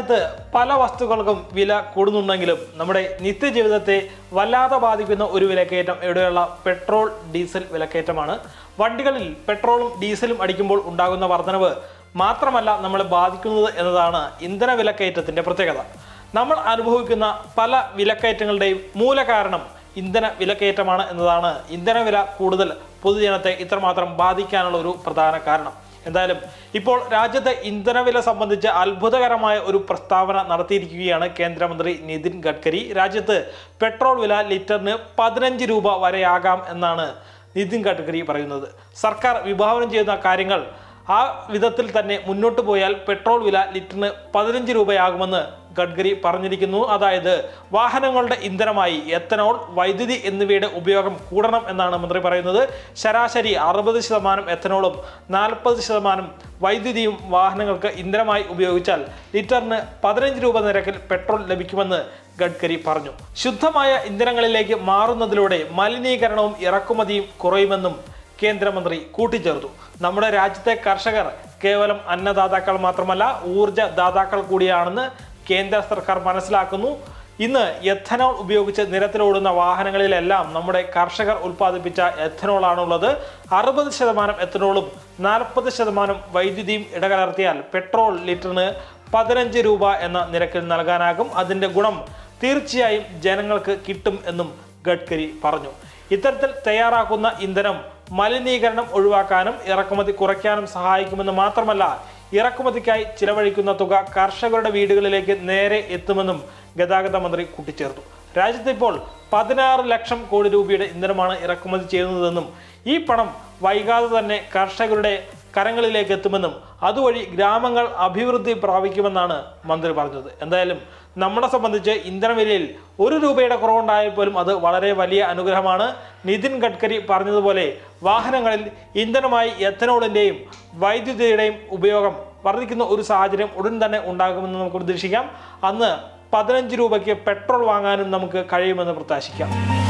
രാജ്യത്ത് പല വസ്തുക്കൾക്കും വില കൂടുന്നുണ്ടെങ്കിലും നമ്മുടെ നിത്യജീവിതത്തെ വല്ലാതെ ബാധിക്കുന്ന ഒരു വിലക്കയറ്റം ഇവിടെയുള്ള പെട്രോൾ ഡീസൽ വിലക്കയറ്റമാണ് വണ്ടികളിൽ പെട്രോളും ഡീസലും അടിക്കുമ്പോൾ ഉണ്ടാകുന്ന വർധനവ് മാത്രമല്ല നമ്മളെ ബാധിക്കുന്നത് എന്നതാണ് ഇന്ധന വിലക്കയറ്റത്തിന്റെ പ്രത്യേകത നമ്മൾ അനുഭവിക്കുന്ന പല വിലക്കയറ്റങ്ങളുടെയും മൂല കാരണം ഇന്ധന വിലക്കയറ്റമാണ് എന്നതാണ് ഇന്ധന വില കൂടുതൽ പൊതുജനത്തെ ഇത്രമാത്രം ബാധിക്കാനുള്ള ഒരു പ്രധാന കാരണം എന്തായാലും ഇപ്പോൾ രാജ്യത്തെ ഇന്ധനവില സംബന്ധിച്ച് അത്ഭുതകരമായ ഒരു പ്രസ്താവന നടത്തിയിരിക്കുകയാണ് കേന്ദ്രമന്ത്രി നിതിൻ ഗഡ്കരി രാജ്യത്ത് പെട്രോൾ വില ലിറ്ററിന് പതിനഞ്ച് രൂപ വരെയാകാം എന്നാണ് നിതിൻ ഗഡ്കരി പറയുന്നത് സർക്കാർ വിഭാവനം ചെയ്യുന്ന കാര്യങ്ങൾ ആ വിധത്തിൽ തന്നെ മുന്നോട്ട് പോയാൽ പെട്രോൾ വില ലിറ്ററിന് പതിനഞ്ച് രൂപയാകുമെന്ന് ഗഡ്കരി പറഞ്ഞിരിക്കുന്നു അതായത് വാഹനങ്ങളുടെ ഇന്ധനമായി എത്തനോൾ വൈദ്യുതി എന്നിവയുടെ ഉപയോഗം കൂടണം എന്നാണ് മന്ത്രി പറയുന്നത് ശരാശരി അറുപത് ശതമാനം എത്തനോളും നാൽപ്പത് ശതമാനം വൈദ്യുതിയും വാഹനങ്ങൾക്ക് ഇന്ധനമായി ഉപയോഗിച്ചാൽ ലിറ്ററിന് പതിനഞ്ച് രൂപ നിരക്കിൽ പെട്രോൾ ലഭിക്കുമെന്ന് ഗഡ്കരി പറഞ്ഞു ശുദ്ധമായ ഇന്ധനങ്ങളിലേക്ക് മാറുന്നതിലൂടെ മലിനീകരണവും ഇറക്കുമതിയും കുറയുമെന്നും കേന്ദ്രമന്ത്രി കൂട്ടിച്ചേർത്തു നമ്മുടെ രാജ്യത്തെ കർഷകർ കേവലം അന്നദാതാക്കൾ മാത്രമല്ല ഊർജ ദാതാക്കൾ കൂടിയാണെന്ന് കേന്ദ്ര സർക്കാർ മനസ്സിലാക്കുന്നു ഇന്ന് എഥനോൾ ഉപയോഗിച്ച് നിരത്തിലോടുന്ന വാഹനങ്ങളിലെല്ലാം നമ്മുടെ കർഷകർ ഉൽപ്പാദിപ്പിച്ച എഥനോളാണുള്ളത് അറുപത് ശതമാനം എഥനോളും നാൽപ്പത് ശതമാനം വൈദ്യുതിയും ഇടകലർത്തിയാൽ പെട്രോൾ ലിറ്ററിന് പതിനഞ്ച് രൂപ എന്ന നിരക്കിൽ നൽകാനാകും അതിൻ്റെ ഗുണം തീർച്ചയായും ജനങ്ങൾക്ക് കിട്ടും എന്നും ഗഡ്കരി പറഞ്ഞു ഇത്തരത്തിൽ തയ്യാറാക്കുന്ന ഇന്ധനം മലിനീകരണം ഒഴിവാക്കാനും ഇറക്കുമതി കുറയ്ക്കാനും സഹായിക്കുമെന്ന് മാത്രമല്ല ഇറക്കുമതിക്കായി ചിലവഴിക്കുന്ന തുക കർഷകരുടെ വീടുകളിലേക്ക് നേരെ എത്തുമെന്നും ഗതാഗത മന്ത്രി കൂട്ടിച്ചേർത്തു രാജ്യത്ത് ഇപ്പോൾ പതിനാറ് ലക്ഷം കോടി രൂപയുടെ ഇന്ധനമാണ് ഇറക്കുമതി ചെയ്യുന്നതെന്നും ഈ പണം വൈകാതെ തന്നെ കർഷകരുടെ കരങ്ങളിലേക്ക് എത്തുമെന്നും അതുവഴി ഗ്രാമങ്ങൾ അഭിവൃദ്ധി പ്രാപിക്കുമെന്നാണ് മന്ത്രി പറഞ്ഞത് എന്തായാലും നമ്മളെ സംബന്ധിച്ച് ഇന്ധനവിലയിൽ ഒരു രൂപയുടെ കുറവുണ്ടായാൽ പോലും അത് വളരെ വലിയ അനുഗ്രഹമാണ് നിതിൻ ഗഡ്കരി പറഞ്ഞതുപോലെ വാഹനങ്ങളിൽ ഇന്ധനമായി എത്തനോളിൻ്റെയും വൈദ്യുതിയുടെയും ഉപയോഗം വർദ്ധിക്കുന്ന ഒരു സാഹചര്യം ഉടൻ തന്നെ ഉണ്ടാകുമെന്ന് നമുക്ക് പ്രതീക്ഷിക്കാം അന്ന് പതിനഞ്ച് രൂപയ്ക്ക് പെട്രോൾ വാങ്ങാനും നമുക്ക് കഴിയുമെന്ന് പ്രത്യാശിക്കാം